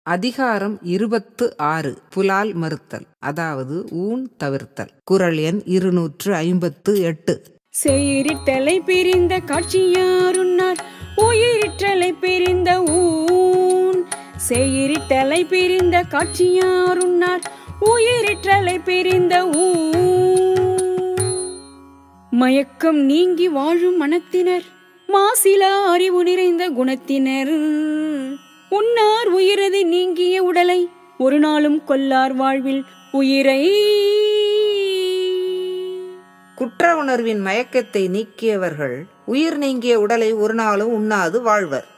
அதிகாரம் இருபத்து ஆறு புலால் மறுத்தல் அதாவது ஊன் தவிர்த்தல் குரல் எண் இருநூற்று ஐம்பத்து எட்டு செயிரிட்டலை பிரிந்த காட்சியாருன்னார் உயிரிற்றலை பிரிந்த ஊன் செயிரிட்டலை பிரிந்த காட்சியாருன்னார் உயிரிற்றலை பிரிந்த ஊன் மயக்கம் நீங்கி வாழும் மனத்தினர் மாசிலா அறிவு நிறைந்த குணத்தினர் உன்னார் உயிரது நீங்கிய உடலை ஒரு நாளும் கொல்லார் வாழ்வில் உயிரை குற்ற உணர்வின் மயக்கத்தை நீக்கியவர்கள் உயிர் நீங்கிய உடலை ஒரு நாளும் உண்ணாது வாழ்வர்